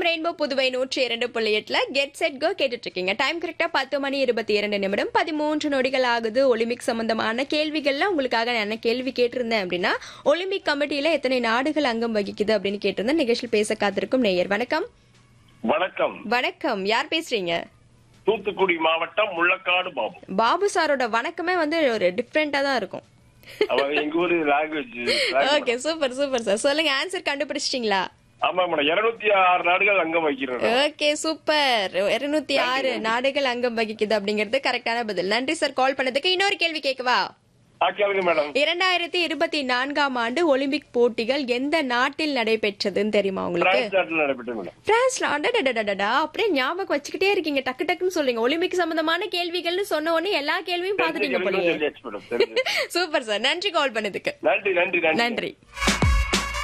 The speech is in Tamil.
ரெயின்போ புதுவை நூற்றி இரண்டு புள்ளி எட்டுல கெட் செட் கோ கேட்டுட்டு இருக்கீங்க டைம் கரெக்டா பத்து மணி இருபத்தி இரண்டு நிமிடம் பதிமூன்று நொடிகள் ஆகுது ஒலிம்பிக் சம்பந்தமான கேள்விகள்ல உங்களுக்காக நான் என்ன கேள்வி கேட்டிருந்தேன் அப்படின்னா ஒலிம்பிக் கமிட்டியில எத்தனை நாடுகள் அங்கம் வகிக்குது அப்படின்னு கேட்டிருந்தேன் நிகழ்ச்சியில் பேச காத்திருக்கும் நேயர் வணக்கம் வணக்கம் வணக்கம் யார் பேசுறீங்க தூத்துக்குடி மாவட்டம் முள்ளக்காடு பாபு பாபு சாரோட வணக்கமே வந்து ஒரு டிஃப்ரெண்டா தான் இருக்கும் அவங்க எங்க ஊரு language okay super super sir சொல்லுங்க ஆன்சர் கண்டுபிடிச்சிட்டீங்களா ஆமா மேடம் இருநூத்தி ஆறு நாடுகள் அங்கம் வைக்கிறோம் ஓகே சூப்பர் இருநூத்தி ஆறு நாடுகள் அங்கம் வகிக்குது அப்படிங்கிறது கரெக்டான பதில் நன்றி சார் கால் பண்ணதுக்கு இன்னொரு கேள்வி கேட்கவா ஆ, கேளுங்க மேடம் இரண்டாயிரத்தி இருபத்தி நான்காம் ஆண்டு ஒலிம்பிக் போட்டிகள் எந்த நாட்டில் நடைபெற்றதுன்னு தெரியுமா உங்களுக்கு பிரான்ஸ் நாட்டில் நடைபெற்ற மேடம் பிரான்ஸ்ல அடடடடடா அப்படியே ஞாபகம் வச்சுக்கிட்டே இருக்கீங்க டக்கு டக்குன்னு சொல்றீங்க ஒலிம்பிக் சம்பந்தமான கேள்விகள்னு சொன்ன உடனே எல்லா கேள்வியும் பாத்துட்டீங்க போலயே தெரிஞ்சிருச்சு மேடம் தெரிஞ்சு. சூப்பர் சார் நன்றி கால் பண்ணதுக்கு நன்றி நன்றி நன்றி நன்றி